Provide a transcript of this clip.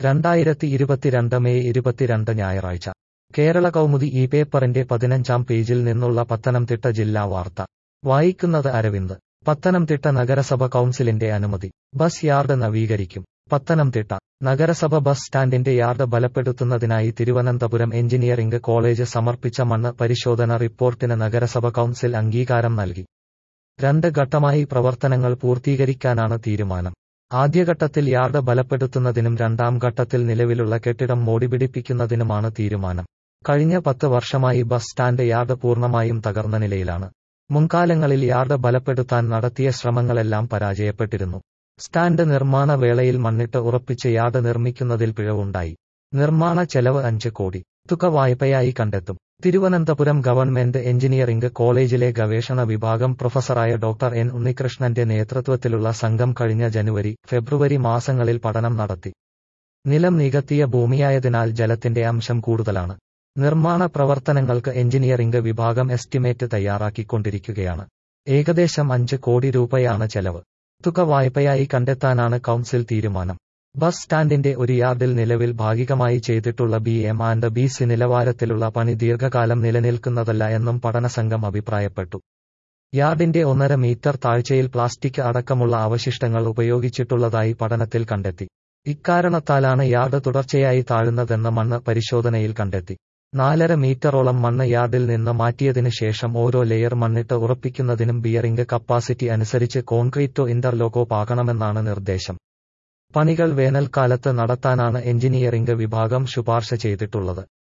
രണ്ടായിരത്തി ഇരുപത്തിരണ്ട് മെയ് ഇരുപത്തിരണ്ട് ഞായറാഴ്ച കേരള കൗമുദി ഈ പേപ്പറിന്റെ പതിനഞ്ചാം പേജിൽ നിന്നുള്ള പത്തനംതിട്ട ജില്ലാ വാർത്ത വായിക്കുന്നത് അരവിന്ദ് പത്തനംതിട്ട നഗരസഭ കൗൺസിലിന്റെ അനുമതി ബസ് യാർഡ് നവീകരിക്കും പത്തനംതിട്ട നഗരസഭ ബസ് സ്റ്റാൻഡിന്റെ യാർഡ് ബലപ്പെടുത്തുന്നതിനായി തിരുവനന്തപുരം എഞ്ചിനീയറിംഗ് കോളേജ് സമർപ്പിച്ച മണ്ണ് പരിശോധന റിപ്പോർട്ടിന് നഗരസഭ കൗൺസിൽ അംഗീകാരം നൽകി രണ്ട് ഘട്ടമായി പ്രവർത്തനങ്ങൾ പൂർത്തീകരിക്കാനാണ് തീരുമാനം ആദ്യഘട്ടത്തിൽ യാർഡ് ബലപ്പെടുത്തുന്നതിനും രണ്ടാം ഘട്ടത്തിൽ നിലവിലുള്ള കെട്ടിടം മോടിപിടിപ്പിക്കുന്നതിനുമാണ് തീരുമാനം കഴിഞ്ഞ പത്ത് വർഷമായി ബസ് സ്റ്റാൻഡ് യാർഡ് പൂർണ്ണമായും തകർന്ന നിലയിലാണ് മുൻകാലങ്ങളിൽ യാർഡ് ബലപ്പെടുത്താൻ നടത്തിയ ശ്രമങ്ങളെല്ലാം പരാജയപ്പെട്ടിരുന്നു സ്റ്റാൻഡ് നിർമ്മാണ വേളയിൽ മണ്ണിട്ട് ഉറപ്പിച്ച് യാർഡ് നിർമ്മിക്കുന്നതിൽ പിഴവുണ്ടായി നിർമ്മാണ ചെലവ് അഞ്ച് കോടി തുക വായ്പയായി കണ്ടെത്തും തിരുവനന്തപുരം ഗവൺമെന്റ് എഞ്ചിനീയറിംഗ് കോളേജിലെ ഗവേഷണ വിഭാഗം പ്രൊഫസറായ ഡോക്ടർ എൻ ഉണ്ണികൃഷ്ണന്റെ നേതൃത്വത്തിലുള്ള സംഘം കഴിഞ്ഞ ജനുവരി ഫെബ്രുവരി മാസങ്ങളിൽ പഠനം നടത്തി നിലം നികത്തിയ ഭൂമിയായതിനാൽ ജലത്തിന്റെ അംശം കൂടുതലാണ് നിർമ്മാണ പ്രവർത്തനങ്ങൾക്ക് എഞ്ചിനീയറിംഗ് വിഭാഗം എസ്റ്റിമേറ്റ് തയ്യാറാക്കിക്കൊണ്ടിരിക്കുകയാണ് ഏകദേശം അഞ്ച് കോടി രൂപയാണ് ചെലവ് തുക വായ്പയായി കണ്ടെത്താനാണ് കൗൺസിൽ തീരുമാനം ബസ് സ്റ്റാൻഡിന്റെ ഒരു യാർഡിൽ നിലവിൽ ഭാഗികമായി ചെയ്തിട്ടുള്ള B M and B C നിലവാരത്തിലുള്ള പണി ദീർഘകാലം നിലനിൽക്കുന്നതല്ല എന്നും പഠനസംഘം അഭിപ്രായപ്പെട്ടു യാർഡിന്റെ ഒന്നര മീറ്റർ താഴ്ചയിൽ പ്ലാസ്റ്റിക് അടക്കമുള്ള അവശിഷ്ടങ്ങൾ ഉപയോഗിച്ചിട്ടുള്ളതായി പഠനത്തിൽ കണ്ടെത്തി ഇക്കാരണത്താലാണ് യാർഡ് തുടർച്ചയായി താഴുന്നതെന്ന് മണ്ണ് പരിശോധനയിൽ കണ്ടെത്തി നാലര മീറ്ററോളം മണ്ണ് യാർഡിൽ നിന്ന് മാറ്റിയതിനു ശേഷം ഓരോ ലെയർ മണ്ണിട്ട് ഉറപ്പിക്കുന്നതിനും ബിയറിംഗ് കപ്പാസിറ്റി അനുസരിച്ച് കോൺക്രീറ്റോ ഇന്റർലോക്കോ പാകണമെന്നാണ് നിർദ്ദേശം പണികൾ വേനൽക്കാലത്ത് നടത്താനാണ് എഞ്ചിനീയറിംഗ് വിഭാഗം ശുപാർശ ചെയ്തിട്ടുള്ളത്